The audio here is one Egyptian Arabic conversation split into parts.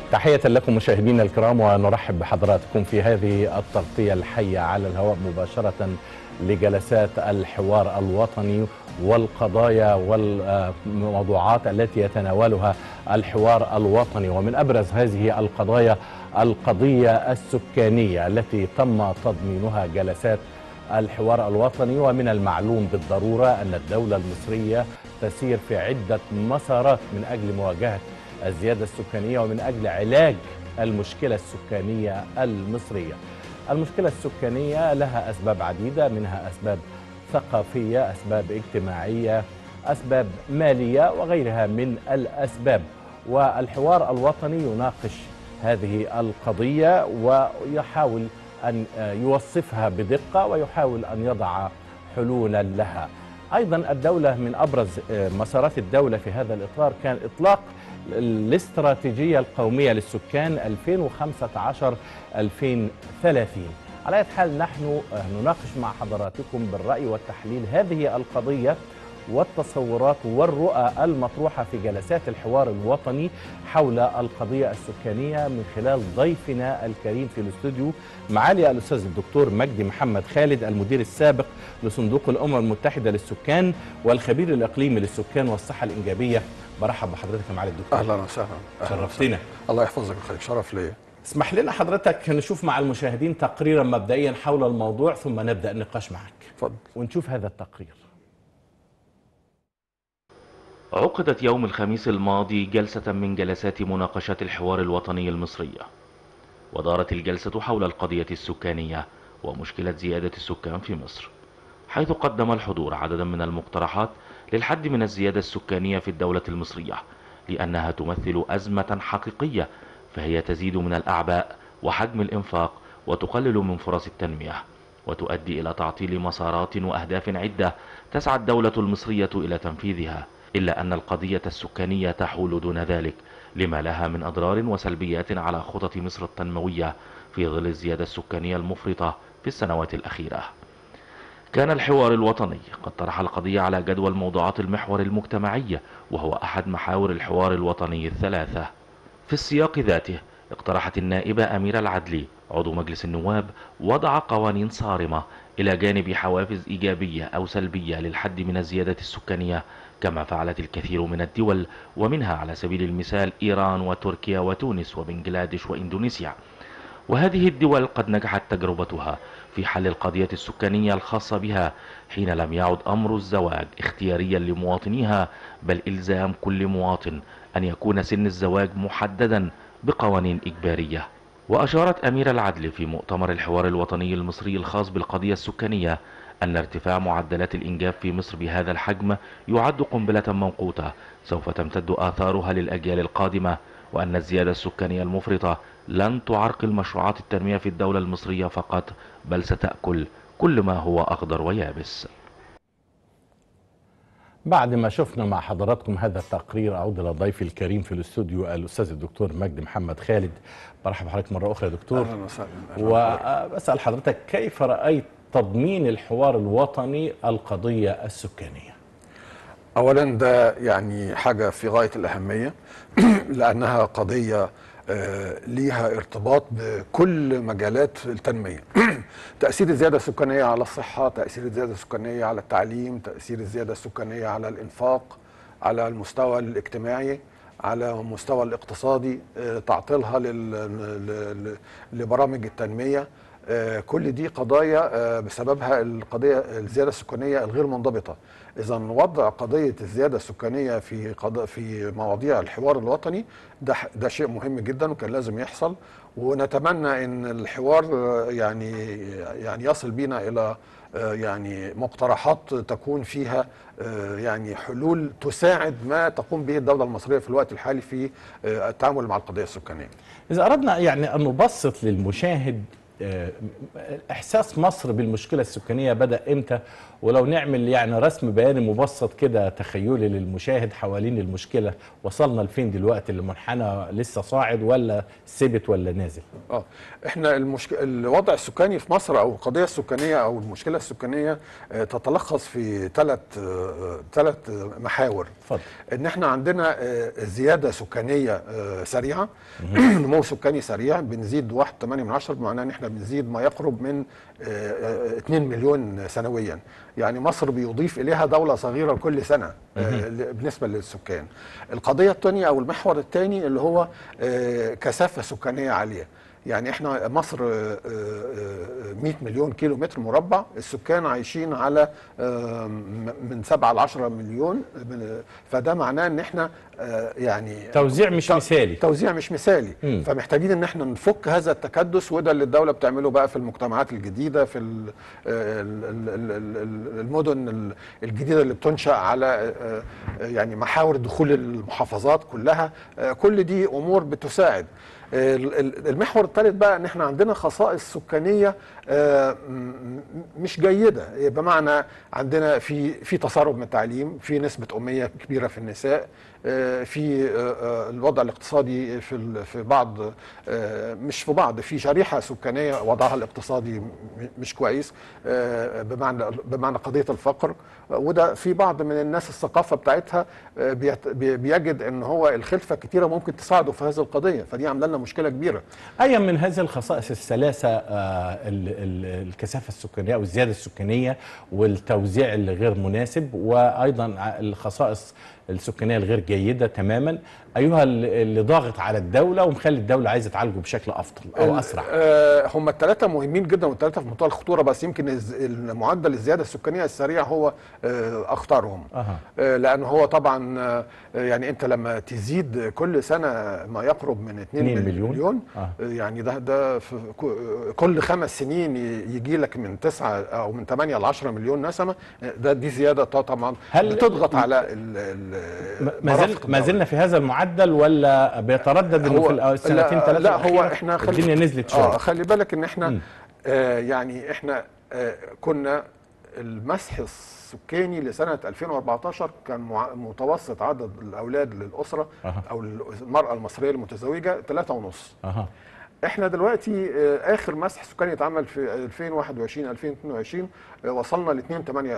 تحية لكم مشاهدينا الكرام ونرحب بحضراتكم في هذه التغطية الحية على الهواء مباشرة لجلسات الحوار الوطني والقضايا والموضوعات التي يتناولها الحوار الوطني ومن أبرز هذه القضايا القضية السكانية التي تم تضمينها جلسات الحوار الوطني ومن المعلوم بالضرورة أن الدولة المصرية تسير في عدة مسارات من أجل مواجهة الزيادة السكانية ومن أجل علاج المشكلة السكانية المصرية المشكلة السكانية لها أسباب عديدة منها أسباب ثقافية أسباب اجتماعية أسباب مالية وغيرها من الأسباب والحوار الوطني يناقش هذه القضية ويحاول أن يوصفها بدقة ويحاول أن يضع حلولا لها أيضا الدولة من أبرز مسارات الدولة في هذا الإطار كان إطلاق الاستراتيجية القومية للسكان 2015-2030 على حال نحن نناقش مع حضراتكم بالرأي والتحليل هذه القضية والتصورات والرؤى المطروحة في جلسات الحوار الوطني حول القضية السكانية من خلال ضيفنا الكريم في الاستوديو معالي الأستاذ الدكتور مجدي محمد خالد المدير السابق لصندوق الأمم المتحدة للسكان والخبير الإقليمي للسكان والصحة الإنجابية برحب بحضرتك يا معالي الدكتور اهلا وسهلا شرفتنا الله يحفظك ويخليك شرف ليا اسمح لنا حضرتك نشوف مع المشاهدين تقريرا مبدئيا حول الموضوع ثم نبدأ النقاش معك اتفضل ونشوف هذا التقرير عقدت يوم الخميس الماضي جلسة من جلسات مناقشات الحوار الوطني المصرية ودارت الجلسة حول القضية السكانية ومشكلة زيادة السكان في مصر حيث قدم الحضور عددا من المقترحات للحد من الزيادة السكانية في الدولة المصرية لأنها تمثل أزمة حقيقية فهي تزيد من الأعباء وحجم الإنفاق وتقلل من فرص التنمية وتؤدي إلى تعطيل مسارات وأهداف عدة تسعى الدولة المصرية إلى تنفيذها إلا أن القضية السكانية تحول دون ذلك لما لها من أضرار وسلبيات على خطط مصر التنموية في ظل الزيادة السكانية المفرطة في السنوات الأخيرة كان الحوار الوطني قد طرح القضية على جدول موضوعات المحور المجتمعي وهو أحد محاور الحوار الوطني الثلاثة في السياق ذاته اقترحت النائبة أميرة العدلي عضو مجلس النواب وضع قوانين صارمة إلى جانب حوافز إيجابية أو سلبية للحد من الزيادة السكانية كما فعلت الكثير من الدول ومنها على سبيل المثال إيران وتركيا وتونس وبنجلاديش وإندونيسيا وهذه الدول قد نجحت تجربتها في حل القضية السكانية الخاصة بها حين لم يعد أمر الزواج اختياريا لمواطنيها بل إلزام كل مواطن أن يكون سن الزواج محددا بقوانين إجبارية وأشارت أمير العدل في مؤتمر الحوار الوطني المصري الخاص بالقضية السكانية أن ارتفاع معدلات الإنجاب في مصر بهذا الحجم يعد قنبلة موقوتة سوف تمتد آثارها للأجيال القادمة وأن الزيادة السكانية المفرطة لن تعرقل مشروعات التنمية في الدولة المصرية فقط بل ستأكل كل ما هو أخضر ويابس بعد ما شفنا مع حضراتكم هذا التقرير أعود إلى ضيفي الكريم في الاستوديو الأستاذ الدكتور مجدي محمد خالد برحب بحضرتك مرة أخرى يا دكتور اهلا وسهلا وأسأل حضرتك كيف رأيت تضمين الحوار الوطني القضية السكانية اولا ده يعني حاجه في غايه الاهميه لانها قضيه آه، ليها ارتباط بكل مجالات التنميه تاثير الزياده السكانيه على الصحه تاثير الزياده السكانيه على التعليم تاثير الزياده السكانيه على الانفاق على المستوى الاجتماعي على المستوى الاقتصادي آه، تعطيلها لل- ل- ل- لبرامج التنميه آه، كل دي قضايا آه، بسببها القضيه الزياده السكانيه الغير منضبطه اذا وضع قضيه الزياده السكانيه في قضاء في مواضيع الحوار الوطني ده ح- ده شيء مهم جدا وكان لازم يحصل ونتمنى ان الحوار آه، يعني يعني يصل بينا الى آه، يعني مقترحات تكون فيها آه، يعني حلول تساعد ما تقوم به الدوله المصريه في الوقت الحالي في آه، التعامل مع القضيه السكانيه إذا أردنا يعني أن نبسط للمشاهد آه، احساس مصر بالمشكله السكانيه بدا امتى ولو نعمل يعني رسم بياني مبسط كده تخيلي للمشاهد حوالين المشكله وصلنا لفين دلوقتي المنحنى لسه صاعد ولا ثبت ولا نازل اه احنا المشك... الوضع السكاني في مصر او القضيه السكانيه او المشكله السكانيه آه، تتلخص في ثلاث ثلاث محاور اتفضل ان احنا عندنا آه، زياده سكانيه آه، سريعه نمو سكاني سريع بنزيد 1.8 من عشرة بمعنى ان احنا بنزيد ما يقرب من آه، آه، 2 مليون سنويا يعني مصر بيضيف اليها دوله صغيره كل سنه آه، ل- بالنسبه للسكان القضيه الثانيه او المحور الثاني اللي هو آه، كثافه سكانيه عاليه يعني احنا مصر آه، آه، 100 مليون كيلو متر مربع السكان عايشين على آه، م- من 7 ل 10 مليون من- فده معناه ان احنا آه، يعني توزيع مش تو- مثالي. توزيع مش مثالي مم. فمحتاجين ان احنا نفك هذا التكدس وده اللي الدوله بتعمله بقى في المجتمعات الجديده في ال- ال- ال- ال- ال- المدن ال- الجديده اللي بتنشا على آه، آه، يعني محاور دخول المحافظات كلها آه، كل دي امور بتساعد ال- ال- المحور الثالث بقى ان احنا عندنا خصائص سكانيه آه، م- م- مش جيده بمعنى عندنا في في تسرب من التعليم في نسبه اميه كبيره في النساء آه، في آه، آه، الوضع الاقتصادي في ال- في بعض آه، مش في بعض في شريحه سكانيه وضعها الاقتصادي م- مش كويس آه، بمعنى بمعنى قضيه الفقر وده في بعض من الناس الثقافه بتاعتها آه، بيت- بي- بيجد ان هو الخلفه كتيره ممكن تساعده في هذه القضيه فدي عامله لنا مشكله كبيره أي من هذه الخصائص الثلاثة آه، ال- ال- الكثافة السكانية أو الزيادة السكانية والتوزيع اللي غير مناسب وأيضا ع- الخصائص السكانية الغير جيدة تماما أيها ال- اللي ضاغط على الدولة ومخلي الدولة عايزة تعالجه بشكل أفضل أو ال- أسرع آه، هم الثلاثة مهمين جدا والثلاثة في منتهى الخطورة بس يمكن الز- المعدل الزيادة السكانية السريع هو آه، أخطرهم أها. آه، لأن هو طبعا آه، يعني أنت لما تزيد كل سنة ما يقرب من 2 2 مليون. مليون آه. آه، يعني ده ده في ك- كل خمس سنين يجي لك من 9 أو من 8 ل 10 مليون نسمة آه، ده دي زيادة طبعا هل- بتضغط على ال- ال- ما- ما زل مرافق ما الدولة. زلنا في هذا المعدل ولا بيتردد انه في الأو- السنتين لا, ثلاثه لا هو الأخيرة احنا خلي الدنيا نزلت شويه اه خلي بالك ان احنا مم. آه يعني احنا آه كنا المسح السكاني لسنه 2014 كان مع- متوسط عدد الاولاد للاسره أها. او المراه المصريه المتزوجه 3 ونص اها احنا دلوقتي آه، اخر مسح سكاني اتعمل في 2021 2022 آه، وصلنا ل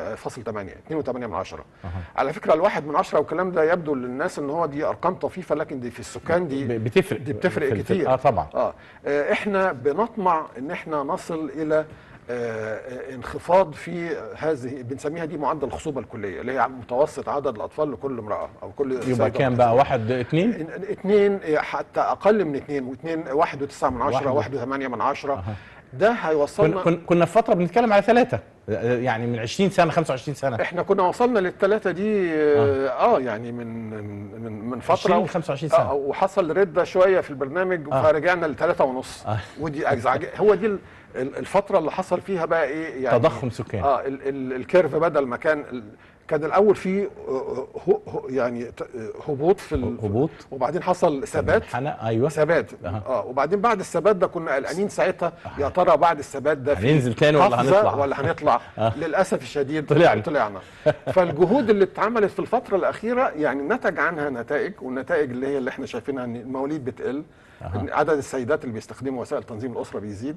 2.8 2.8 من عشرة أها. على فكره الواحد من عشرة والكلام ده يبدو للناس ان هو دي ارقام طفيفه لكن دي في السكان دي ب- بتفرق دي بتفرق في- في- كتير اه طبعا اه آه، احنا بنطمع ان احنا نصل الى آه، آه، انخفاض في هذه بنسميها دي معدل الخصوبه الكليه اللي هي متوسط عدد الاطفال لكل امراه او كل يبقى سيدة كام بقى واحد اتنين إن- اثنين حتى اقل من اثنين واثنين واحد وتسعة من عشرة واحد. واحد وثمانية من عشرة أها. ده كنا هيوصلنا كنا- كنا في فتره بنتكلم على ثلاثه يعني من 20 سنه 25 سنه احنا كنا وصلنا للثلاثه دي اه, آه يعني من من من, من فتره 20 25 سنة. آه وحصل رده شويه في البرنامج آه. فرجعنا لثلاثه ونص آه. ودي ازعاج هو دي ال- ال- الفتره اللي حصل فيها بقى ايه يعني تضخم سكاني. اه ال ال الكيرف بدل ما كان ال كان الاول في آه، هو هو- يعني ت- آه، هبوط في ال- هبوط. وبعدين حصل ثبات حنا ايوه ثبات أها. اه وبعدين بعد الثبات ده كنا قلقانين ساعتها يا ترى بعد الثبات ده في هننزل تاني ولا قفزة هنطلع؟ ولا هنطلع آه. للاسف الشديد طلعنا. طلعنا فالجهود اللي اتعملت في الفتره الاخيره يعني نتج عنها نتائج والنتائج اللي هي اللي احنا شايفينها ان المواليد بتقل أها. إن عدد السيدات اللي بيستخدموا وسائل تنظيم الاسره بيزيد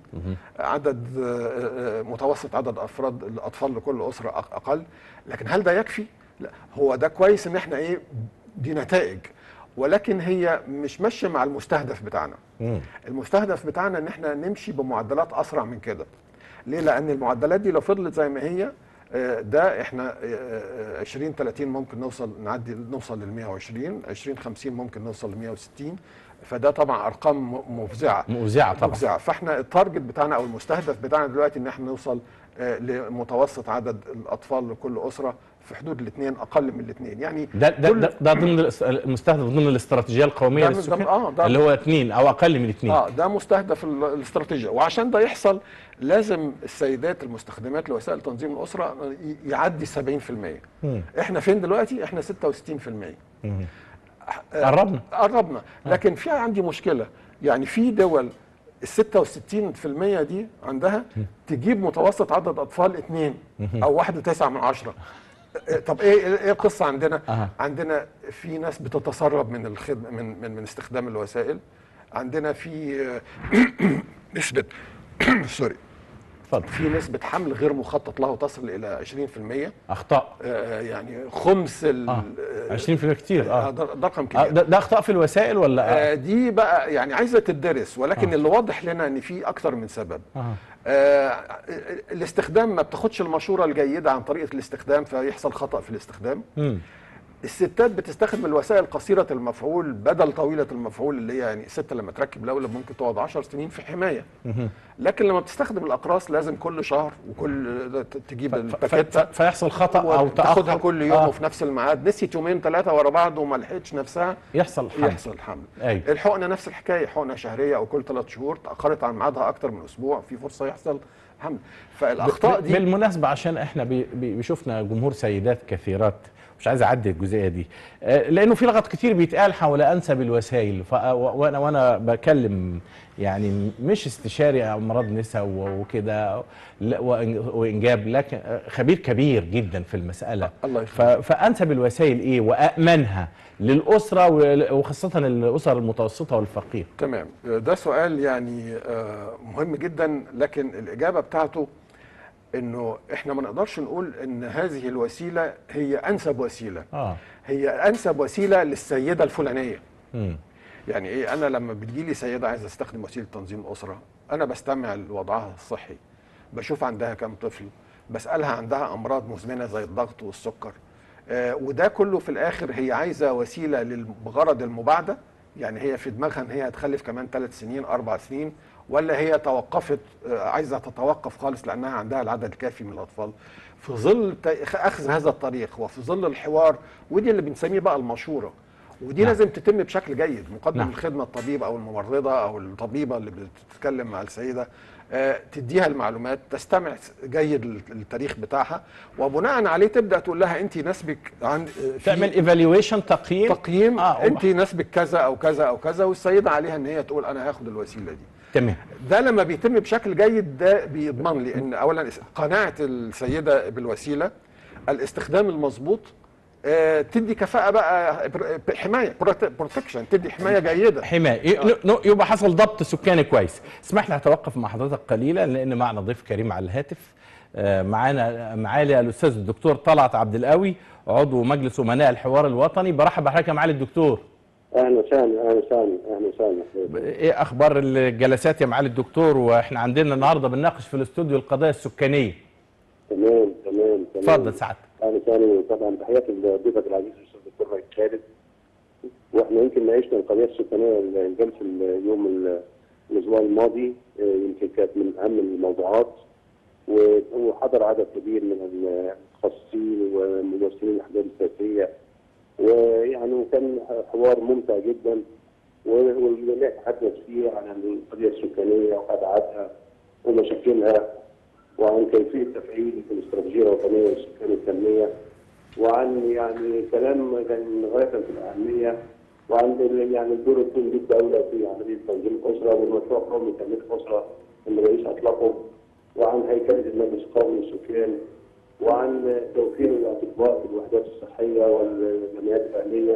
عدد آه، آه، متوسط عدد افراد الاطفال لكل اسره أق- اقل لكن هل ده يكفي لا هو ده كويس ان احنا ايه دي نتائج ولكن هي مش ماشيه مع المستهدف بتاعنا مم. المستهدف بتاعنا ان احنا نمشي بمعدلات اسرع من كده ليه لان المعدلات دي لو فضلت زي ما هي آه، ده احنا آه، آه، 20 30 ممكن نوصل نعدي نوصل لل 120 20 50 ممكن نوصل ل 160 فده طبعا ارقام م- مفزعه مؤذعه طبعا مفزعه فاحنا التارجت بتاعنا او المستهدف بتاعنا دلوقتي ان احنا نوصل آه، لمتوسط عدد الاطفال لكل اسره في حدود الاثنين اقل من الاثنين يعني ده ده كل- ده, ده ضمن الاس- المستهدف ضمن الاستراتيجيه القوميه ده من للسكان ضمن- آه، ده- اللي هو اثنين او اقل من اثنين اه ده مستهدف ال- الاستراتيجيه وعشان ده يحصل لازم السيدات المستخدمات لوسائل تنظيم الاسره ي- يعدي 70% مم. احنا فين دلوقتي احنا 66% مم. آه، قربنا قربنا لكن في عندي مشكله يعني في دول ال 66% دي عندها تجيب متوسط عدد اطفال اثنين او واحد وتسعة من عشرة طب ايه ايه القصه عندنا؟ أها. عندنا في ناس بتتسرب من الخدمه من من, من استخدام الوسائل عندنا في نسبه سوري اتفضل في نسبه حمل غير مخطط له تصل الى 20% اخطاء آه، يعني خمس ال اه آه، 20% كتير آه، اه ده ده رقم آه، كبير ده, ده اخطاء في الوسائل ولا آه، دي بقى يعني عايزه تدرس ولكن آه. اللي واضح لنا ان في اكتر من سبب آه. آه، الاستخدام ما بتاخدش المشوره الجيده عن طريقه الاستخدام فيحصل خطا في الاستخدام مم. الستات بتستخدم الوسائل قصيره المفعول بدل طويله المفعول اللي هي يعني الست لما تركب لولب ممكن تقعد 10 سنين في حمايه مهم. لكن لما بتستخدم الاقراص لازم كل شهر وكل ده ت- تجيب ف- ف- الباكيته ف- فيحصل خطا او تاخر تاخدها كل يوم آه. وفي نفس الميعاد نسيت يومين ثلاثه ورا بعض وما لحقتش نفسها يحصل حمل يحصل حمل ايوه الحقنه نفس الحكايه حقنه شهريه او كل ثلاث شهور تاخرت عن ميعادها اكتر من اسبوع في فرصه يحصل حمل فالاخطاء ب- دي بالمناسبه عشان احنا بي- بي- بيشوفنا جمهور سيدات كثيرات مش عايز اعدي الجزئيه دي آه، لانه في لغط كتير بيتقال حول انسب الوسائل ف- و- وانا وانا بكلم يعني مش استشاري امراض نساء و- وكده لا، وإن- وانجاب لكن آه، خبير كبير جدا في المساله الله ف- يخليك فانسب الوسائل ايه وامنها للاسره وال- وخاصه الاسر المتوسطه والفقيره تمام ده سؤال يعني آه، مهم جدا لكن الاجابه بتاعته انه احنا ما نقدرش نقول ان هذه الوسيله هي انسب وسيله اه هي انسب وسيله للسيده الفلانيه مم. يعني ايه انا لما بتجيلي سيده عايزه استخدم وسيله تنظيم الاسره انا بستمع لوضعها الصحي بشوف عندها كام طفل بسالها عندها امراض مزمنه زي الضغط والسكر آه وده كله في الاخر هي عايزه وسيله لل- بغرض المباعده يعني هي في دماغها ان هي هتخلف كمان ثلاث سنين اربع سنين ولا هي توقفت آه عايزه تتوقف خالص لانها عندها العدد الكافي من الاطفال في ظل تا- اخذ هذا الطريق وفي ظل الحوار ودي اللي بنسميه بقى المشوره ودي نعم. لازم تتم بشكل جيد مقدم نعم. الخدمه الطبيب او الممرضه او الطبيبه اللي بتتكلم مع السيده آه، تديها المعلومات تستمع جيد لل- للتاريخ بتاعها وبناء عليه تبدا تقول لها انت نسبك عند آه، في تعمل ايفالويشن تقييم تقييم آه، آه انت نسبك كذا او كذا او كذا والسيده عليها ان هي تقول انا هاخد الوسيله دي تمام ده لما بيتم بشكل جيد ده بيضمن لي ان اولا قناعه السيده بالوسيله الاستخدام المظبوط آه، تدي كفاءه بقى بر- حمايه بروتكشن تدي حمايه جيده حماية ي- ن- يبقى حصل ضبط سكاني كويس اسمح لي هتوقف مع حضرتك قليلا لان معنا ضيف كريم على الهاتف آه، معانا معالي الاستاذ الدكتور طلعت عبد القوي عضو مجلس امناء الحوار الوطني برحب بحضرتك يا معالي الدكتور اهلا وسهلا اهلا وسهلا اهلا وسهلا ايه اخبار الجلسات يا معالي الدكتور واحنا عندنا النهارده بنناقش في الاستوديو القضايا السكانيه تمام تمام تمام اتفضل سعادتك اهلا وسهلا طبعا تحياتي لضيفك العزيز الاستاذ الدكتور رئيس خالد واحنا يمكن ناقشنا القضيه السكانيه الجلسه اليوم ال- الاسبوع الماضي آه، يمكن كانت من اهم الموضوعات و- وحضر عدد كبير من المتخصصين وممثلين الاحزاب السياسيه ويعني وكان حوار ممتع جدا و- والجميع تحدث فيه عن القضيه السكانيه وابعادها ومشاكلها وعن كيفيه تفعيل الاستراتيجيه الوطنيه للسكان والتنميه وعن يعني كلام كان غايه في الاهميه وعن ال- يعني الدور القومي للدوله في عمليه تنظيم الاسره والمشروع القومي تنميه الاسره اللي الرئيس اطلقه وعن هيكله المجلس القومي للسكان وعن توفير الاطباء في الوحدات الصحيه والجمعيات الاهليه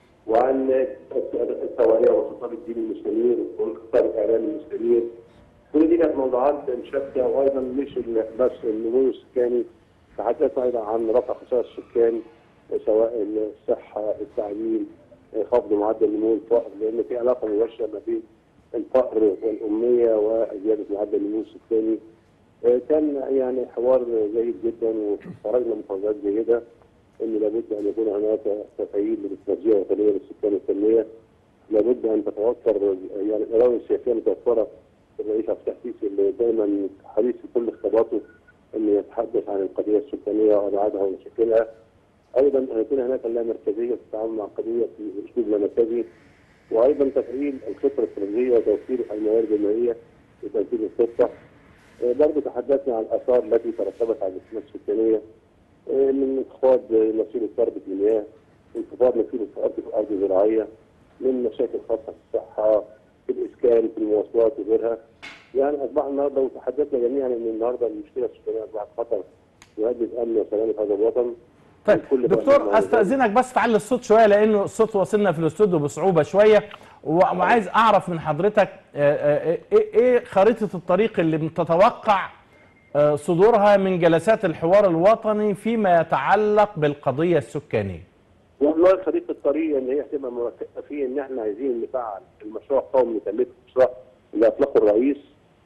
وعن التوعيه وخطاب الدين المستنير والخطاب الاعلامي المستنير كل دي كانت موضوعات شتى وايضا مش ال- بس النمو السكاني تحدثنا ايضا عن رفع خسائر السكان سواء الصحه التعليم خفض معدل نمو الفقر لان في علاقه مباشره ما بين الفقر والاميه وزياده معدل النمو السكاني آه، كان يعني حوار جيد جدا وخرجنا مخرجات جيده ان لابد ان يكون هناك تفعيل للاستراتيجيه الوطنيه للسكان والتنميه لابد ان تتوفر يعني الاراده السياسيه المتوفره الرئيس عبد الفتاح السيسي اللي دايما حريص في كل خطاباته انه يتحدث عن القضيه السكانيه وابعادها ومشاكلها ايضا ان يكون هناك لامركزيه في التعامل مع القضيه في اسلوب لامركزي وايضا تفعيل الخطه الاستراتيجيه وتوفير الموارد الماليه لتنفيذ الخطه آه، برضه تحدثنا عن الاثار التي ترتبت على الاستثمار السكانيه آه، من انخفاض نصيب تربه المياه انخفاض نصيب الارض في الارض الزراعيه من مشاكل خاصه في الصحه في الاسكان في المواصلات وغيرها يعني اصبح النهارده وتحدثنا جميعا ان النهارده المشكله السكانيه اصبحت خطر يهدد امن وسلامه هذا الوطن طيب الكل فاهم دكتور الموضوع. استاذنك بس تعلي الصوت شويه لانه الصوت واصلنا في الاستوديو بصعوبه شويه و- وعايز اعرف من حضرتك آه، آه، ايه إيه خريطه الطريق اللي بتتوقع آه، صدورها من جلسات الحوار الوطني فيما يتعلق بالقضيه السكانيه والله خريطه الطريق اللي هي هتبقى موافقه فيه ان احنا عايزين نفعل المشروع القومي لتنميه المشروع اللي اطلقه الرئيس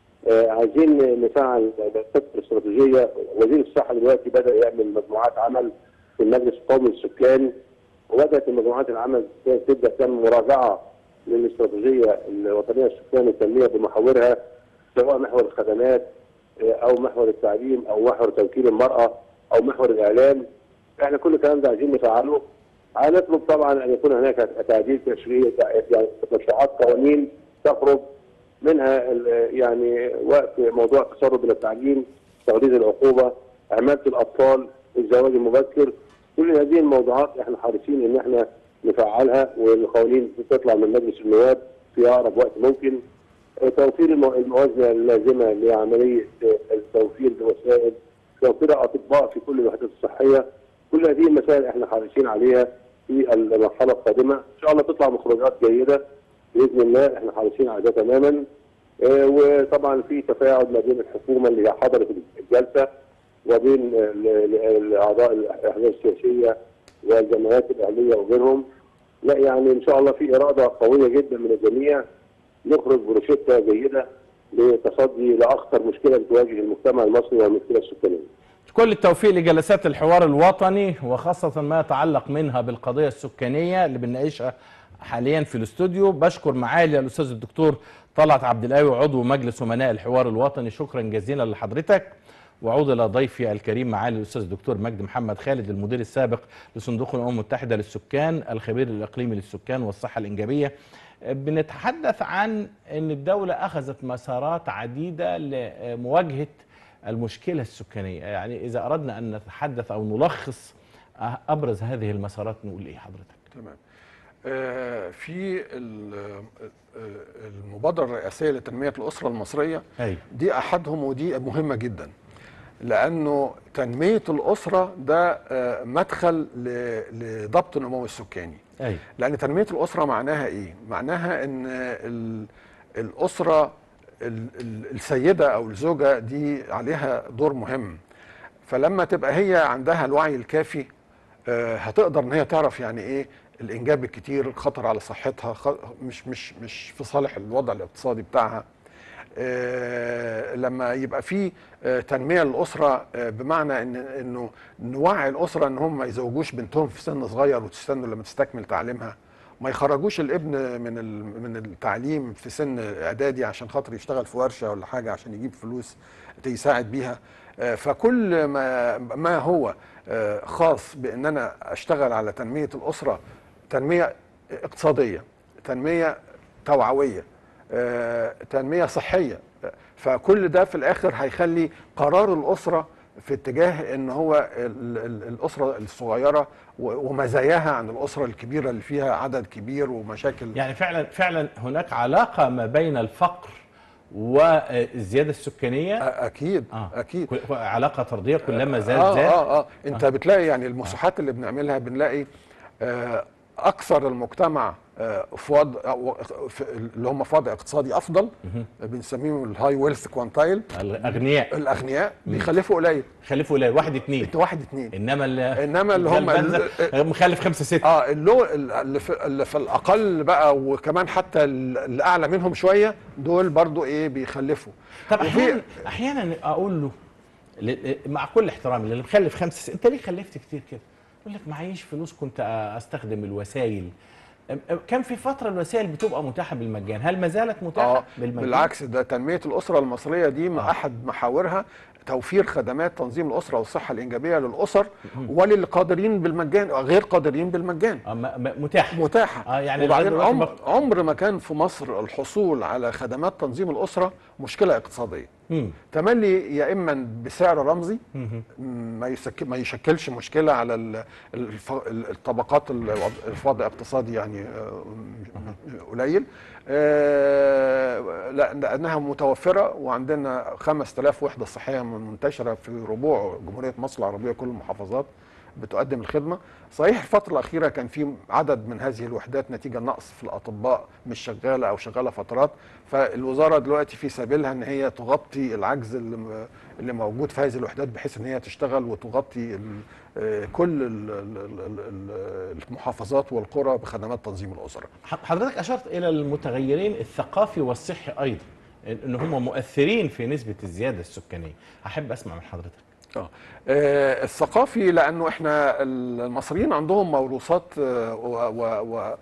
آه عايزين نفعل الخطه الاستراتيجيه وزير الصحه دلوقتي بدا يعمل مجموعات عمل في المجلس القومي للسكان وبدات المجموعات العمل تبدا تعمل مراجعه للاستراتيجيه الوطنيه للسكان والتنميه بمحاورها سواء محور الخدمات آه، او محور التعليم او محور توكيل المراه او محور الاعلام احنا كل الكلام ده عايزين نفعله هنطلب طبعا ان يكون هناك تعديل تشريعي يعني مشروعات قوانين تخرج منها ال- يعني وقت موضوع التسرب الى التعليم تغليظ العقوبه عماله الاطفال الزواج المبكر كل هذه الموضوعات احنا حريصين ان احنا نفعلها والقوانين تطلع من مجلس النواب في اقرب وقت ممكن آه، توفير المو- الموازنه اللازمه لعمليه آه، توفير الوسائل توفير اطباء في كل الوحدات الصحيه كل هذه المسائل احنا حريصين عليها في المرحله القادمه ان شاء الله تطلع مخرجات جيده باذن الله احنا حريصين على ده تماما آه، وطبعا في تفاعل ما بين الحكومه اللي حضرت الجلسه وبين ال- ال- الاعضاء الاحزاب السياسيه والجمعيات الاهليه وغيرهم لا يعني ان شاء الله في اراده قويه جدا من الجميع نخرج بروشته جيده لتصدي لاخطر مشكله بتواجه المجتمع المصري وهي المشكله السكانيه. كل التوفيق لجلسات الحوار الوطني وخاصة ما يتعلق منها بالقضية السكانية اللي بنناقشها حاليا في الاستوديو بشكر معالي الأستاذ الدكتور طلعت عبد القوي عضو مجلس أمناء الحوار الوطني شكرا جزيلا لحضرتك وأعود إلى ضيفي الكريم معالي الأستاذ الدكتور مجدي محمد خالد المدير السابق لصندوق الأمم المتحدة للسكان الخبير الإقليمي للسكان والصحة الإنجابية بنتحدث عن أن الدولة أخذت مسارات عديدة لمواجهة المشكلة السكانية يعني إذا أردنا أن نتحدث أو نلخص أبرز هذه المسارات نقول إيه حضرتك تمام آه، في ال- آه، المبادرة الرئاسية لتنمية الأسرة المصرية أيوة. دي أحدهم ودي مهمة جدا لأنه تنمية الأسرة ده آه، مدخل ل- لضبط النمو السكاني أيوة. لأن تنمية الأسرة معناها إيه؟ معناها إن ال- الأسرة ال- ال- السيدة أو الزوجة دي عليها دور مهم فلما تبقى هي عندها الوعي الكافي آه، هتقدر ان هي تعرف يعني ايه الانجاب الكتير الخطر على صحتها خ- مش مش مش في صالح الوضع الاقتصادي بتاعها آه، لما يبقى في آه، تنميه للاسره آه، بمعنى ان انه نوعي الاسره ان هم ما يزوجوش بنتهم في سن صغير وتستنوا لما تستكمل تعليمها ما يخرجوش الابن من ال- من التعليم في سن اعدادي عشان خاطر يشتغل في ورشه ولا حاجه عشان يجيب فلوس يساعد بيها آه، فكل ما ما هو آه، خاص بان انا اشتغل على تنميه الاسره تنميه اقتصاديه تنميه توعويه آه، تنميه صحيه آه، فكل ده في الاخر هيخلي قرار الاسره في اتجاه ان هو ال- ال- الاسره الصغيره و- ومزاياها عن الاسره الكبيره اللي فيها عدد كبير ومشاكل يعني فعلا فعلا هناك علاقة ما بين الفقر والزيادة السكانية أ- اكيد آه. اكيد كل- علاقة طردية كلما زاد آه زاد اه اه انت آه. بتلاقي يعني المساحات اللي بنعملها بنلاقي آه اكثر المجتمع آه في وضع أو- في اللي هم في وضع اقتصادي افضل بنسميهم الهاي ويلث كوانتايل الأغنياء الاغنياء بيخلفوا قليل خلفوا قليل واحد اتنين انت واحد اتنين انما اللي إنما اللي هم البنزة مخلف خمسه سته اه اللي هو اللي في, اللي في الاقل بقى وكمان حتى اللي اعلى منهم شويه دول برضو ايه بيخلفوا طب وفي- احيانا احيانا اقول له ل- مع كل احترامي اللي مخلف خمسه سته انت ليه خلفت كتير كده؟ يقول لك معيش فلوس كنت استخدم الوسائل أم- أم- كان في فتره الوسائل بتبقى متاحه بالمجان هل ما زالت متاحه اه بالمجان؟ بالعكس ده تنميه الاسره المصريه دي آه. احد محاورها توفير خدمات تنظيم الاسره والصحه الانجابيه للاسر وللقادرين بالمجان غير قادرين بالمجان آه، م- م- متاحه متاحه اه يعني وبعدين لغاية دلوقتي عمر بق- عمر ما كان في مصر الحصول على خدمات تنظيم الاسره مشكله اقتصاديه مم. تملي يا اما بسعر رمزي مهم. ما يسك... ما يشكلش مشكله على ال- الف... الطبقات الوض- في وضع اقتصادي يعني آه، م- قليل آه، لا- لانها متوفره وعندنا 5000 وحده صحيه منتشره في ربوع جمهوريه مصر العربيه كل المحافظات بتقدم الخدمه صحيح الفتره الاخيره كان في عدد من هذه الوحدات نتيجه نقص في الاطباء مش شغاله او شغاله فترات فالوزاره دلوقتي في سبيلها ان هي تغطي العجز اللي م- اللي موجود في هذه الوحدات بحيث ان هي تشتغل وتغطي ال- آه، كل ال- ال- ال- ال- المحافظات والقرى بخدمات تنظيم الاسره ح- حضرتك اشرت الى المتغيرين الثقافي والصحي ايضا ان هم مؤثرين في نسبه الزياده السكانيه احب اسمع من حضرتك اه آه، الثقافي لانه احنا المصريين عندهم موروثات آه، و- و- و-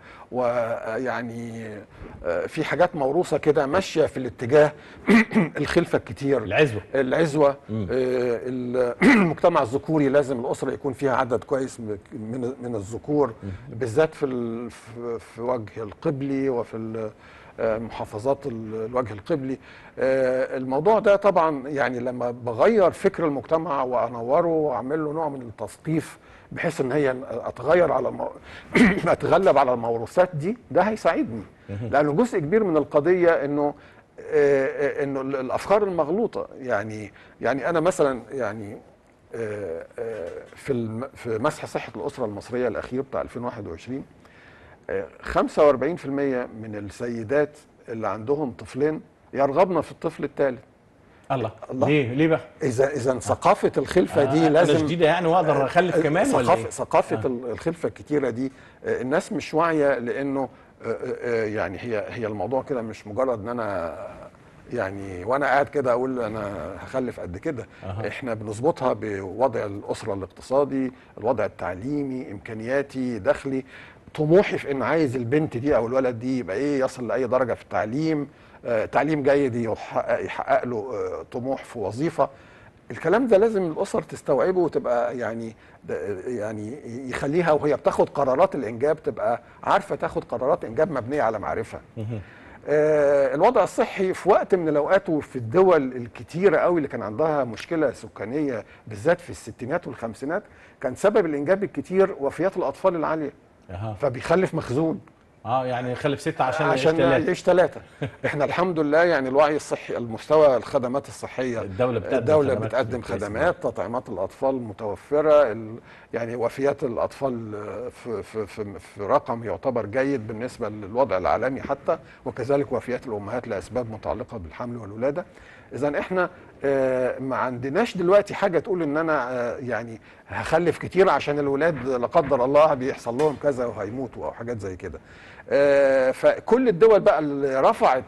ويعني آه، في حاجات موروثه كده ماشيه في الاتجاه الخلفه الكتير العزوه العزوه مم. آه، ال- المجتمع الذكوري لازم الاسره يكون فيها عدد كويس من من من الذكور بالذات في ال- في- في وجه القبلي وفي ال- آه، محافظات ال- الوجه القبلي آه، الموضوع ده طبعا يعني لما بغير فكر المجتمع وانوره واعمل له نوع من التثقيف بحيث ان هي اتغير على المو... اتغلب على الموروثات دي ده هيساعدني لانه جزء كبير من القضيه انه آه، آه، انه ال- الافكار المغلوطه يعني يعني انا مثلا يعني آه، آه، في الم- في مسح صحه الاسره المصريه الاخير بتاع 2021 آه، 45% من السيدات اللي عندهم طفلين يرغبن في الطفل الثالث الله, الله. ليه ليه بقى اذا اذا ثقافه الخلفه دي آه، أنا لازم جديده يعني واقدر اخلف كمان ولا ثقافه ايه ثقافه آه. ال- الخلفه الكتيره دي آه، الناس مش واعيه لانه آه، آه، آه، يعني هي هي الموضوع كده مش مجرد ان انا يعني وانا قاعد كده اقول انا هخلف قد كده أها. احنا بنظبطها بوضع الاسره الاقتصادي الوضع التعليمي امكانياتي دخلي طموحي في ان عايز البنت دي او الولد دي يبقى ايه يصل لاي درجه في التعليم آه تعليم جيد يحقق, يحقق له آه طموح في وظيفه الكلام ده لازم الاسر تستوعبه وتبقى يعني ده- يعني يخليها وهي بتاخد قرارات الانجاب تبقى عارفه تاخد قرارات انجاب مبنيه على معرفه مهم. آه، الوضع الصحي في وقت من الاوقات وفي الدول الكتيره قوي اللي كان عندها مشكله سكانيه بالذات في الستينات والخمسينات كان سبب الانجاب الكتير وفيات الاطفال العاليه اها فبيخلف مخزون اه يعني خلف ستة عشان عشان يعيش ثلاثة يعيش ثلاثه احنا الحمد لله يعني الوعي الصحي المستوى الخدمات الصحيه الدولة بتقدم الدولة خدمات بتقدم كويسة. خدمات تطعيمات الأطفال متوفرة ال- يعني وفيات الأطفال في, في, في, في رقم يعتبر جيد بالنسبة للوضع العالمي حتى وكذلك وفيات الأمهات لأسباب متعلقة بالحمل والولادة إذا إحنا آه، ما عندناش دلوقتي حاجة تقول إن أنا آه، يعني هخلف كتير عشان الولاد لا قدر الله بيحصل لهم كذا وهيموتوا أو حاجات زي كده آه، فكل الدول بقى اللي رفعت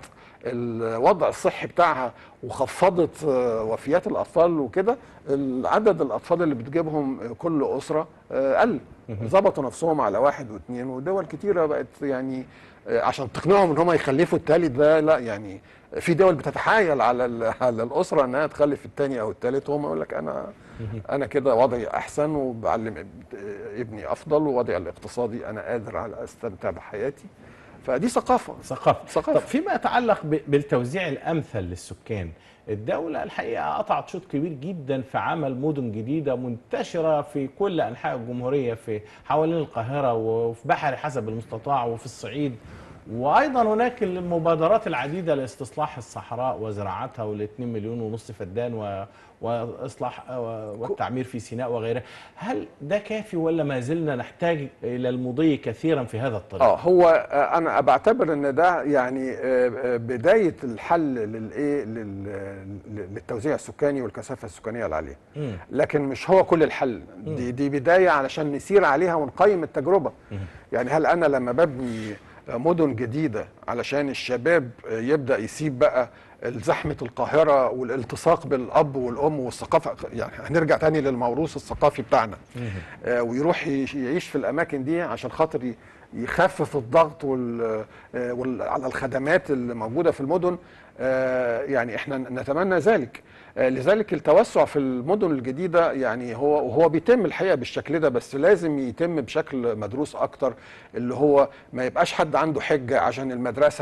الوضع الصحي بتاعها وخفضت آه، وفيات الاطفال وكده عدد الاطفال اللي بتجيبهم آه، كل اسره آه، قل ظبطوا نفسهم على واحد واثنين ودول كتيره بقت يعني آه، عشان تقنعهم ان هم يخلفوا الثالث ده لا يعني في دول بتتحايل على ال- على الاسره انها تخلف الثاني او الثالث وهم يقول لك انا انا كده وضعي احسن وبعلم ابني افضل ووضعي الاقتصادي انا قادر على استمتع بحياتي فدي ثقافه ثقافة ثقافة. طب فيما يتعلق ب- بالتوزيع الأمثل للسكان الدولة الحقيقة قطعت شوط كبير جدا في عمل مدن جديدة منتشرة في كل أنحاء الجمهورية في حوالين القاهرة وفي بحري حسب المستطاع وفي الصعيد وأيضا هناك المبادرات العديدة لاستصلاح الصحراء وزراعتها والاثنين مليون ونصف فدان و... وإصلاح والتعمير في سيناء وغيرها هل ده كافي ولا ما زلنا نحتاج إلى المضي كثيرا في هذا الطريق؟ اه هو آه، انا بعتبر ان ده يعني آه، آه، بدايه الحل للايه لل- للتوزيع السكاني والكثافه السكانيه العاليه مم. لكن مش هو كل الحل دي دي بدايه علشان نسير عليها ونقيم التجربه يعني هل انا لما ببني مدن جديده علشان الشباب يبدا يسيب بقى زحمه القاهره والالتصاق بالاب والام والثقافه يعني هنرجع تاني للموروث الثقافي بتاعنا آه، ويروح يش- يعيش في الاماكن دي عشان خاطر ي- يخفف الضغط وال آه، وال- على الخدمات اللي موجوده في المدن آه، يعني احنا نتمنى ذلك آه، لذلك التوسع في المدن الجديده يعني هو وهو بيتم الحقيقه بالشكل ده بس لازم يتم بشكل مدروس اكتر اللي هو ما يبقاش حد عنده حجه عشان المدرسه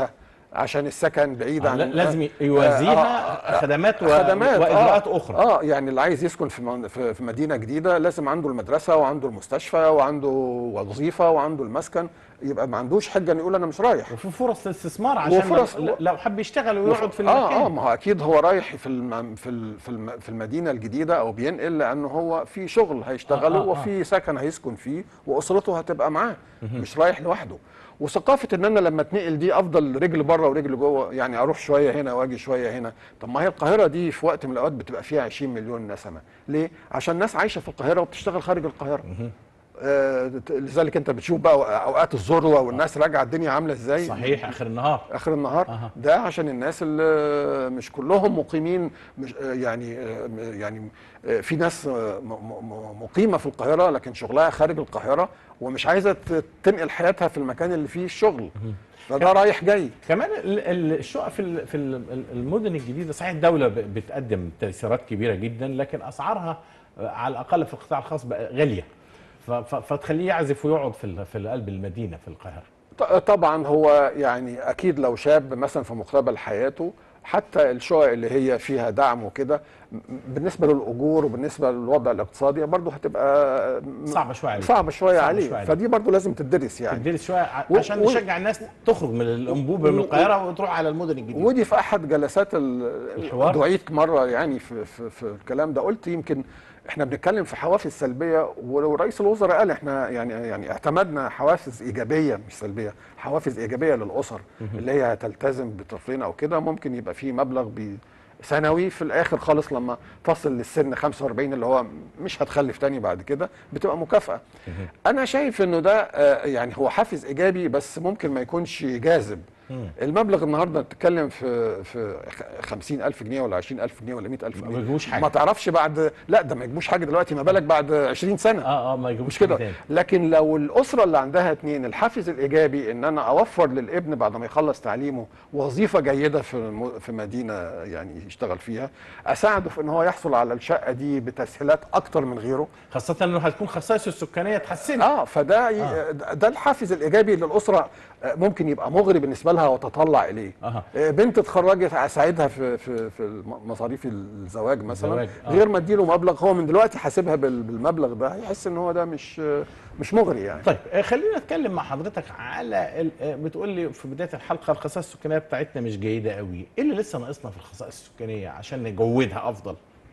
عشان السكن بعيد آه، عن لا- لازم يوازيها خدمات و- خدمات واجراءات آه اخرى اه يعني اللي عايز يسكن في من- في في مدينه جديده لازم عنده المدرسه وعنده المستشفى وعنده وظيفه وعنده المسكن يبقى ما عندوش حجه انه يقول انا مش رايح وفي فرص استثمار عشان وفرص- لو- لو حب يشتغل ويقعد في اه اه المكان ما هو اكيد هو رايح في الم... في ال... في, الم... في المدينه الجديده او بينقل لانه هو في شغل هيشتغله آه، آه، آه. وفي سكن هيسكن فيه واسرته هتبقى معاه مش رايح لوحده وثقافه ان انا لما اتنقل دي افضل رجل بره ورجل جوه يعني اروح شويه هنا واجي شويه هنا طب ما هي القاهره دي في وقت من الاوقات بتبقى فيها 20 مليون نسمه ليه عشان الناس عايشه في القاهره وبتشتغل خارج القاهره آه لذلك انت بتشوف بقى اوقات الذروه والناس راجعه الدنيا عامله ازاي صحيح اخر النهار اخر النهار أها. ده عشان الناس اللي مش كلهم مقيمين مش آه، يعني آه، يعني آه، في ناس آه، م- م- مقيمه في القاهره لكن شغلها خارج القاهره ومش عايزه ت- تنقل حياتها في المكان اللي فيه الشغل فده رايح جاي كمان ال- ال- الشقق في ال- في ال- المدن الجديده صحيح الدوله ب- بتقدم تيسيرات كبيره جدا لكن اسعارها على الاقل في القطاع الخاص بقى غاليه ف- ف- فتخليه يعزف ويقعد في ال- في قلب المدينه في القاهره ط- طبعا هو يعني اكيد لو شاب مثلا في مقتبل حياته حتى الشقق اللي هي فيها دعم وكده م- بالنسبه للاجور وبالنسبه للوضع الاقتصادي برضه هتبقى م- صعبه شويه عليه صعبه شويه صعبة عليه شوية عليه. فدي برضه لازم تدرس يعني تدرس شويه ع- و- عشان و- نشجع الناس تخرج من الانبوبه من و- القاهره وتروح على المدن الجديده ودي في احد جلسات ال- الحوار؟ دعيت مره يعني في, في, في الكلام ده قلت يمكن احنا بنتكلم في حوافز سلبيه ورئيس الوزراء قال احنا يعني يعني اعتمدنا حوافز ايجابيه مش سلبيه حوافز ايجابيه للاسر اللي هي تلتزم بطفلين او كده ممكن يبقى في مبلغ بي سنوي في الاخر خالص لما تصل للسن 45 اللي هو مش هتخلف تاني بعد كده بتبقى مكافاه انا شايف انه ده آه، يعني هو حافز ايجابي بس ممكن ما يكونش جاذب المبلغ النهارده بتتكلم في في 50000 جنيه ولا 20000 جنيه ولا 100000 ما جنيه يجيبوش حاجة. ما تعرفش بعد لا ده ما يجيبوش حاجه دلوقتي ما بالك بعد 20 سنه اه اه ما يجيبوش مش كده حاجة تاني. لكن لو الاسره اللي عندها اتنين الحافز الايجابي ان انا اوفر للابن بعد ما يخلص تعليمه وظيفه جيده في الم- في مدينه يعني يشتغل فيها اساعده في ان هو يحصل على الشقه دي بتسهيلات اكتر من غيره خاصه انه هتكون خصائصه السكانيه اتحسنت اه فده ي... ده الحافز الايجابي للاسره آه، ممكن يبقى مغري بالنسبه لها وتطلع اليه أها. آه، بنت اتخرجت اساعدها في في في الم- مصاريف الزواج مثلا الزواج، آه. غير ما اديله مبلغ هو من دلوقتي حاسبها بال- بالمبلغ ده هيحس ان هو ده مش آه، مش مغري يعني طيب آه، خلينا نتكلم مع حضرتك على ال- آه، بتقول لي في بدايه الحلقه الخصائص السكانيه بتاعتنا مش جيده قوي ايه اللي لسه ناقصنا في الخصائص السكانيه عشان نجودها افضل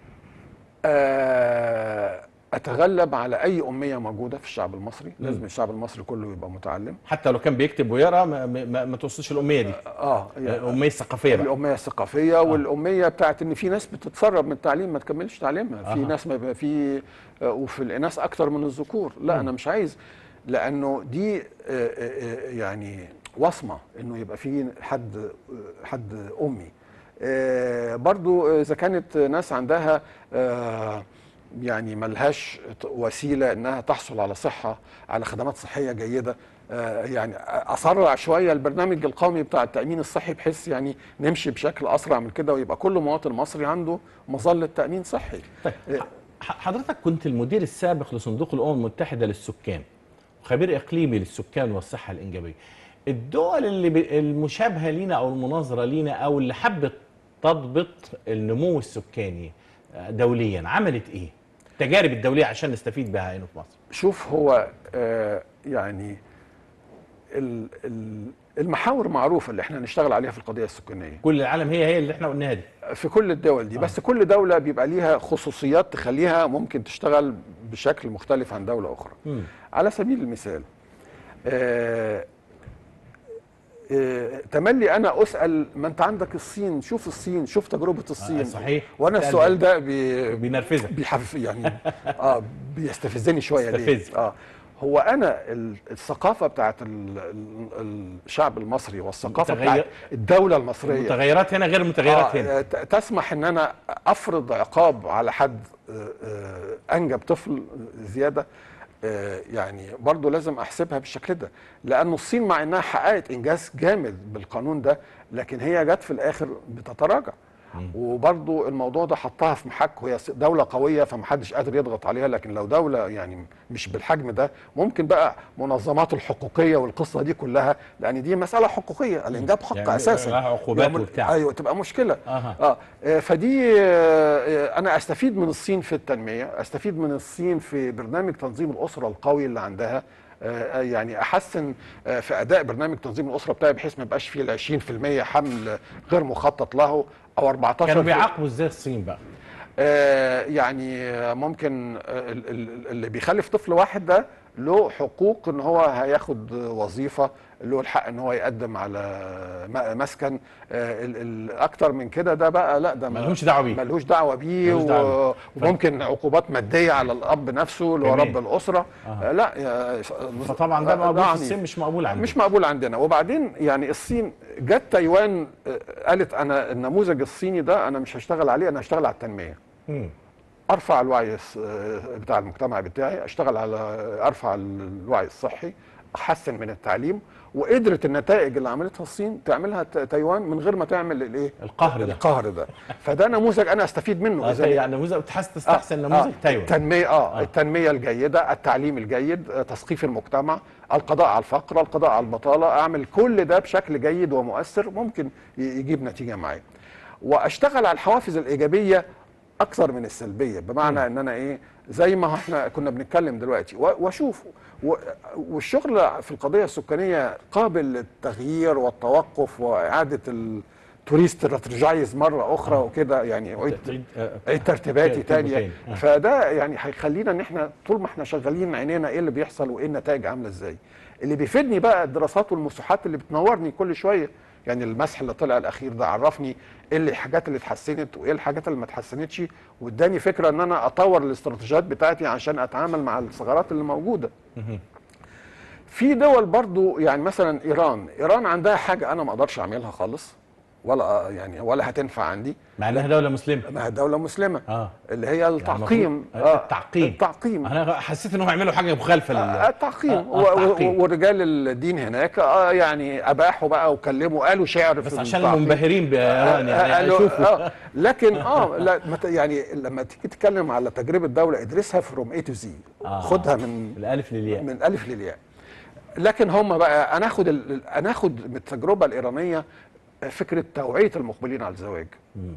آه، اتغلب على اي اميه موجوده في الشعب المصري لازم الشعب المصري كله يبقى متعلم حتى لو كان بيكتب ويقرا ما, ما, ما توصلش الاميه دي اه يعني الاميه الثقافيه بقى الاميه الثقافيه والاميه بتاعت ان في ناس بتتسرب من التعليم ما تكملش تعليمها في أها. ناس ما يبقى في آه، وفي الاناث اكتر من الذكور لا انا مش عايز لانه دي آه، آه، آه، يعني وصمه انه يبقى في حد آه، حد امي آه، برضو آه، اذا كانت ناس عندها آه، يعني ملهاش وسيله انها تحصل على صحه على خدمات صحيه جيده آه، يعني اسرع شويه البرنامج القومي بتاع التامين الصحي بحيث يعني نمشي بشكل اسرع من كده ويبقى كل مواطن مصري عنده مظله تامين صحي طيب ح- حضرتك كنت المدير السابق لصندوق الامم المتحده للسكان وخبير اقليمي للسكان والصحه الانجابيه الدول اللي ب- المشابهه لينا او المناظره لينا او اللي حبت تضبط النمو السكاني آه، دوليا عملت ايه التجارب الدوليه عشان نستفيد بها هنا في مصر شوف هو آه، يعني ال- ال- المحاور معروفه اللي احنا نشتغل عليها في القضيه السكانيه كل العالم هي هي اللي احنا قلناها دي في كل الدول دي بس كل دوله بيبقى ليها خصوصيات تخليها ممكن تشتغل بشكل مختلف عن دوله اخرى مم. على سبيل المثال آه، آه، تملي انا اسال ما انت عندك الصين شوف الصين شوف تجربه الصين آه، صحيح. وانا سأل السؤال ده بي بينرفزك بيحف يعني اه بيستفزني شويه ليه يستفز. اه هو انا ال- الثقافه بتاعت ال- ال- الشعب المصري والثقافه متغير- بتاعت الدوله المصريه المتغيرات هنا غير المتغيرات آه، هنا ت- تسمح ان انا افرض عقاب على حد آه، آه، انجب طفل زياده آه، يعني برضو لازم احسبها بالشكل ده لانه الصين مع انها حققت انجاز جامد بالقانون ده لكن هي جت في الاخر بتتراجع وبرضو الموضوع ده حطها في محك وهي س- دوله قويه فمحدش قادر يضغط عليها لكن لو دوله يعني مش بالحجم ده ممكن بقى منظمات الحقوقيه والقصه دي كلها لان دي مساله حقوقيه الانجاب حق يعني اساسا لها عقوبات يعمل- وبتاع. ايوه تبقى مشكله أها. اه آه، فدي آه، آه، انا استفيد من الصين في التنميه استفيد من الصين في برنامج تنظيم الاسره القوي اللي عندها آه، يعني احسن آه، في اداء برنامج تنظيم الاسره بتاعي بحيث ما يبقاش فيه ال 20% حمل غير مخطط له او 14 كانوا بيعاقبوا ازاي الصين بقى آه، يعني آه، ممكن آه، ال- ال- اللي بيخلف طفل واحد ده له حقوق ان هو هياخد وظيفه له الحق ان هو يقدم على م- مسكن آه، ال- ال- اكتر من كده ده بقى لا ده ما- ملهمش دعوة بيه. ملهوش دعوه بيه ملهوش دعوة و- بيه. وممكن عقوبات ماديه على الاب نفسه اللي هو جميل. رب الاسره أها. آه، لا يا- فطبعا ده آه، موجود في يعني الصين مش مقبول عندنا مش مقبول عندنا وبعدين يعني الصين جت تايوان آه، قالت انا النموذج الصيني ده انا مش هشتغل عليه انا هشتغل على التنميه مم. ارفع الوعي الص- بتاع المجتمع بتاعي اشتغل على ارفع الوعي الصحي احسن من التعليم وقدرت النتائج اللي عملتها الصين تعملها ت- تايوان من غير ما تعمل الايه القهر ده القهر ده فده نموذج انا استفيد منه آه، إذا يعني نموذج بتحس تستحسن نموذج تايوان التنميه آه, آه. اه التنميه الجيده التعليم الجيد آه، تثقيف المجتمع القضاء على الفقر القضاء على البطاله اعمل كل ده بشكل جيد ومؤثر ممكن ي- يجيب نتيجه معايا واشتغل على الحوافز الايجابيه اكثر من السلبيه بمعنى ان انا ايه زي ما احنا كنا بنتكلم دلوقتي و- واشوف و- والشغل في القضيه السكانيه قابل للتغيير والتوقف واعاده التوريست ستراتيجايز مره اخرى وكده يعني أعيد تعيد آه، عيد ترتيباتي ترتيبه تانية تاني. آه. فده يعني هيخلينا ان احنا طول ما احنا شغالين عينينا ايه اللي بيحصل وايه النتائج عامله ازاي اللي بيفيدني بقى الدراسات والمساحات اللي بتنورني كل شويه يعني المسح اللي طلع الاخير ده عرفني ايه اللي الحاجات اللي اتحسنت وايه الحاجات اللي ما اتحسنتش واداني فكره ان انا اطور الاستراتيجيات بتاعتي عشان اتعامل مع الثغرات اللي موجوده في دول برضو يعني مثلا ايران ايران عندها حاجه انا ما اقدرش اعملها خالص ولا يعني ولا هتنفع عندي مع انها دوله مسلمه ما هي دوله مسلمه اه اللي هي التعقيم المفروض- آه، التعقيم. التعقيم انا حسيت انهم هيعملوا حاجه مخالفه آه، لل التعقيم آه، و- و- التعقيم. ورجال الدين هناك آه يعني اباحوا بقى وكلموا قالوا شعر بس في عشان التعقيم. منبهرين بايران يعني قالوا شوفوا اه لكن اه لا ما ت- يعني لما تيجي تتكلم على تجربه دوله ادرسها فروم اي تو زي آه. خدها من الالف للياء من الالف للياء لكن هم بقى هناخد ال- هناخد من التجربه الايرانيه فكره توعيه المقبلين على الزواج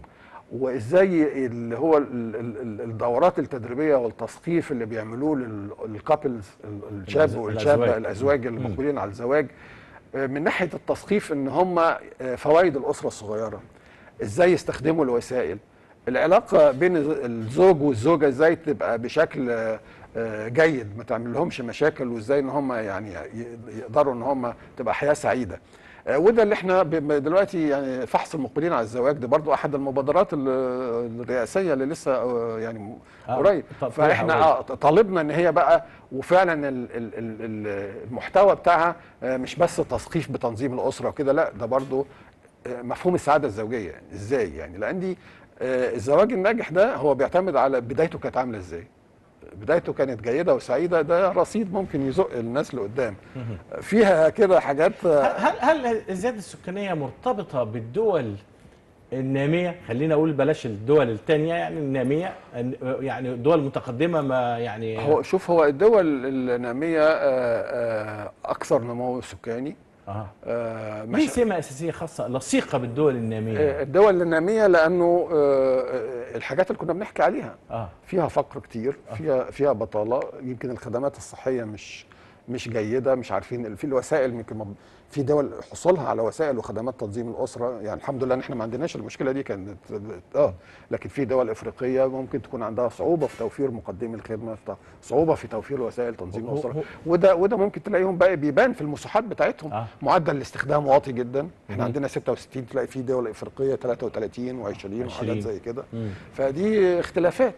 وازاي اللي هو ال- ال- ال- الدورات التدريبيه والتثقيف اللي بيعملوه للكابلز الشاب الأز- والشابه الأزواج. الازواج المقبلين على الزواج آه، من ناحيه التثقيف ان هم آه، فوائد الاسره الصغيره ازاي يستخدموا الوسائل العلاقه بين الز- الزوج والزوجه ازاي تبقى بشكل آه، آه، جيد ما تعمل لهمش مشاكل وازاي ان هم يعني ي- يقدروا ان هم تبقى حياه سعيده آه، وده اللي احنا ب- ب- دلوقتي يعني فحص المقبلين على الزواج ده برضو احد المبادرات ال- الرئاسيه اللي لسه آه، يعني آه، قريب تطبيقها فاحنا قريب. اه طالبنا ان هي بقى وفعلا ال- ال- ال- ال- المحتوى بتاعها آه، مش بس تثقيف بتنظيم الاسره وكده لا ده برضو آه، مفهوم السعاده الزوجيه يعني ازاي يعني لان دي آه، الزواج الناجح ده هو بيعتمد على بدايته كانت عامله ازاي بدايته كانت جيده وسعيده ده رصيد ممكن يزق الناس لقدام فيها كده حاجات آه، هل هل الزياده السكانيه مرتبطه بالدول الناميه خلينا اقول بلاش الدول الثانيه يعني الناميه يعني الدول المتقدمه ما يعني هو شوف هو الدول الناميه آه، آه، اكثر نمو سكاني اه آه، ليه مش- سمه اساسيه خاصه لصيقه بالدول الناميه آه، الدول الناميه لانه آه، آه، الحاجات اللي كنا بنحكي عليها اه فيها فقر كتير فيها فيها بطاله يمكن الخدمات الصحيه مش مش جيده مش عارفين في الوسائل يمكن ما- في دول حصولها على وسائل وخدمات تنظيم الاسره يعني الحمد لله ان احنا ما عندناش المشكله دي كانت اه لكن في دول افريقيه ممكن تكون عندها صعوبه في توفير مقدمي الخدمه في ت- صعوبه في توفير وسائل تنظيم هو- الاسره هو- وده وده ممكن تلاقيهم بقى بيبان في المساحات بتاعتهم آه. معدل الاستخدام واطي جدا احنا مم. عندنا 66 تلاقي في دول افريقيه 33 و20 20. وحاجات زي كده مم. فدي اختلافات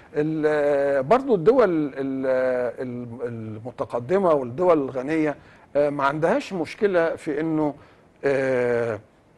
ال- برضو الدول ال- ال- المتقدمه والدول الغنيه آه، ما عندهاش مشكله في انه آه،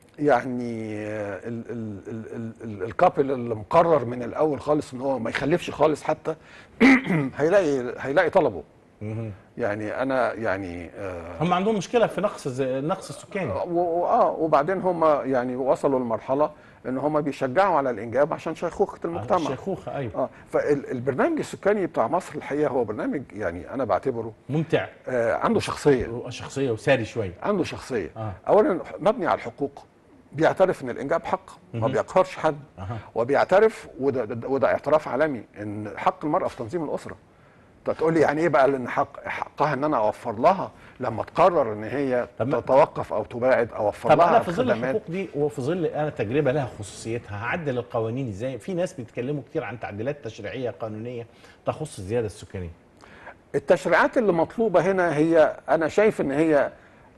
يعني آه، ال- ال- ال- ال- ال- الكابل اللي مقرر من الاول خالص ان هو ما يخلفش خالص حتى هيلاقي هيلاقي طلبه مهم. يعني انا يعني آه هم عندهم مشكله في نقص الز- النقص السكاني و- و- اه وبعدين هم يعني وصلوا لمرحله ان هم بيشجعوا على الانجاب عشان شيخوخه المجتمع الشيخوخه ايوه اه فالبرنامج السكاني بتاع مصر الحقيقه هو برنامج يعني انا بعتبره ممتع آه عنده شخصيه شخصيه وساري شويه عنده شخصيه آه. اولا مبني على الحقوق بيعترف ان الانجاب حق ما مهم. بيقهرش حد أها. وبيعترف وده ده- وده اعتراف عالمي ان حق المراه في تنظيم الاسره انت تقول لي يعني ايه بقى لان حق حقها ان انا اوفر لها لما تقرر ان هي طب ما- تتوقف او تباعد اوفر طب لها انا في ظل الخدمات الحقوق دي وفي ظل انا تجربه لها خصوصيتها هعدل القوانين ازاي في ناس بيتكلموا كتير عن تعديلات تشريعيه قانونيه تخص الزياده السكانيه التشريعات اللي مطلوبه هنا هي انا شايف ان هي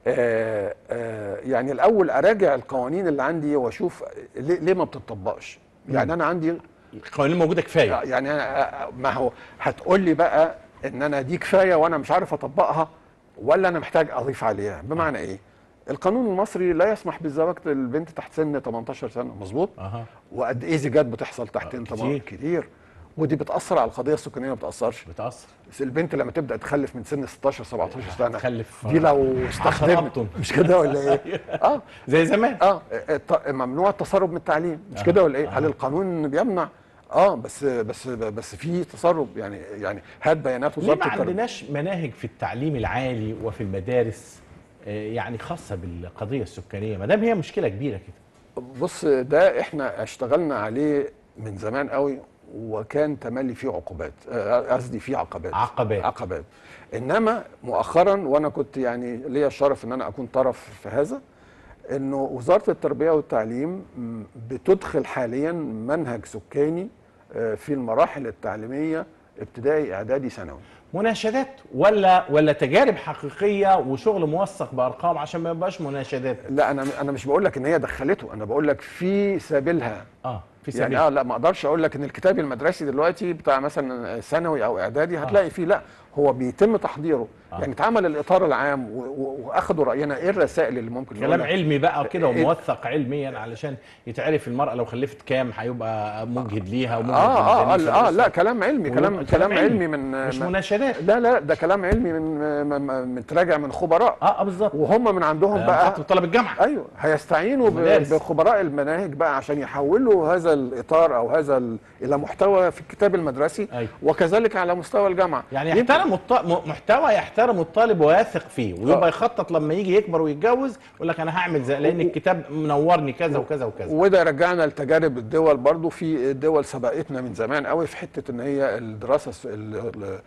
آه آه يعني الاول اراجع القوانين اللي عندي واشوف ليه, ليه ما بتطبقش يعني انا عندي القوانين موجوده كفايه يعني أنا ما هو هتقول لي بقى ان انا دي كفايه وانا مش عارف اطبقها ولا انا محتاج اضيف عليها بمعنى ايه القانون المصري لا يسمح بالزواج للبنت تحت سن 18 سنه مظبوط اها وقد ايه زيجات بتحصل تحت آه، سن كتير. 18 كتير ودي بتاثر على القضيه السكانيه ما بتاثرش بتاثر بس البنت لما تبدا تخلف من سن 16 17 سنه تخلف دي لو أبطن. استخدمت مش كده ولا ايه؟ اه زي زمان اه الت- ممنوع التسرب من التعليم مش آه. كده ولا ايه؟ آه. هل القانون بيمنع؟ اه بس بس بس في تسرب يعني يعني هات بيانات ليه وزاره ما التربيه عندناش مناهج في التعليم العالي وفي المدارس آه، يعني خاصه بالقضيه السكانيه ما دام هي مشكله كبيره كده بص ده احنا اشتغلنا عليه من زمان قوي وكان تملي فيه عقوبات آه، قصدي فيه عقبات عقبات. عقبات انما مؤخرا وانا كنت يعني ليا الشرف ان انا اكون طرف في هذا انه وزاره التربيه والتعليم م، بتدخل حاليا منهج سكاني آه، في المراحل التعليميه ابتدائي اعدادي ثانوي مناشدات ولا ولا تجارب حقيقيه وشغل موثق بارقام عشان ما يبقاش مناشدات لا انا انا مش بقول لك ان هي دخلته انا بقول لك في سبيلها اه في يعني سبيل اه لا ما اقدرش اقول لك ان الكتاب المدرسي دلوقتي بتاع مثلا ثانوي او اعدادي هتلاقي فيه لا هو بيتم تحضيره آه. يعني اتعمل الاطار العام و- و- واخدوا راينا ايه الرسائل اللي ممكن كلام نقولها؟ علمي بقى كده إيه؟ وموثق علميا علشان يتعرف المرأة لو خلفت كام هيبقى مجهد ليها ومجهد اه اه للميزانية اه, آه في لا الأسرة. كلام علمي كلام ويبقى كلام علمي من مش من- مناشدات لا لا ده كلام علمي من من- من- متراجع من خبراء اه اه بالظبط وهم من عندهم آه، بقى خط طلب الجامعة ايوه هيستعينوا ب- المدارس. بخبراء المناهج بقى عشان يحولوا هذا الاطار او هذا ال- الى محتوى في الكتاب المدرسي أيوة. وكذلك على مستوى الجامعه يعني يمكن- يحترم الط... م- محتوى يحترم الطالب ويثق فيه ويبقى آه. يخطط لما يجي يكبر ويتجوز يقول لك انا هعمل زي لان الكتاب منورني كذا وكذا وكذا وده رجعنا لتجارب الدول برضو في دول سبقتنا من زمان قوي في حته ان هي الدراسه الس- ال ال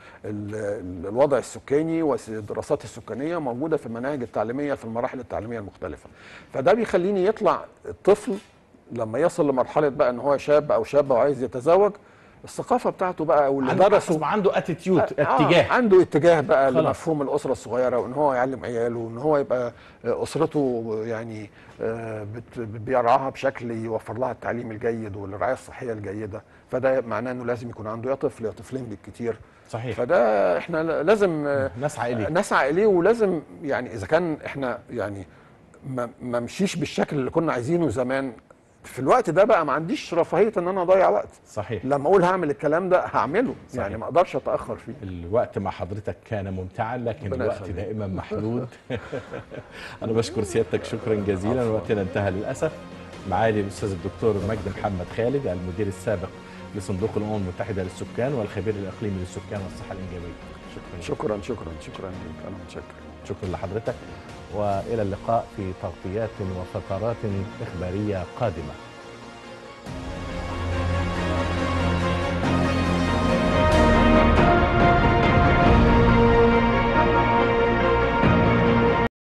ال الوضع السكاني والدراسات السكانيه موجوده في المناهج التعليميه في المراحل التعليميه المختلفه فده بيخليني يطلع الطفل لما يصل لمرحله بقى ان هو شاب او شابه وعايز يتزوج الثقافه بتاعته بقى او اللي عنده درسه أصبح عنده اتيتيود آه، اتجاه عنده اتجاه بقى خلاص. لمفهوم الاسره الصغيره وان هو يعلم عياله وان هو يبقى آه، اسرته يعني آه، بت- بيرعاها بشكل يوفر لها التعليم الجيد والرعايه الصحيه الجيده فده معناه انه لازم يكون عنده يا طفل يا طفلين بالكتير صحيح فده احنا لازم آه، نسعى اليه نسعى اليه ولازم يعني اذا كان احنا يعني ما ما مشيش بالشكل اللي كنا عايزينه زمان في الوقت ده بقى ما عنديش رفاهيه ان انا اضيع وقت صحيح لما اقول هعمل الكلام ده هعمله صحيح. يعني ما اقدرش اتاخر فيه الوقت مع حضرتك كان ممتعا لكن ربنا الوقت يخليك. دائما محدود انا بشكر سيادتك شكرا جزيلا وقتنا انتهى للاسف معالي الاستاذ الدكتور مجد محمد خالد المدير السابق لصندوق الامم المتحده للسكان والخبير الاقليمي للسكان والصحه الانجابيه شكرا شكرا شكرا شكرا لك انا متشكر شكرا لحضرتك والى اللقاء في تغطيات وفقرات اخباريه قادمه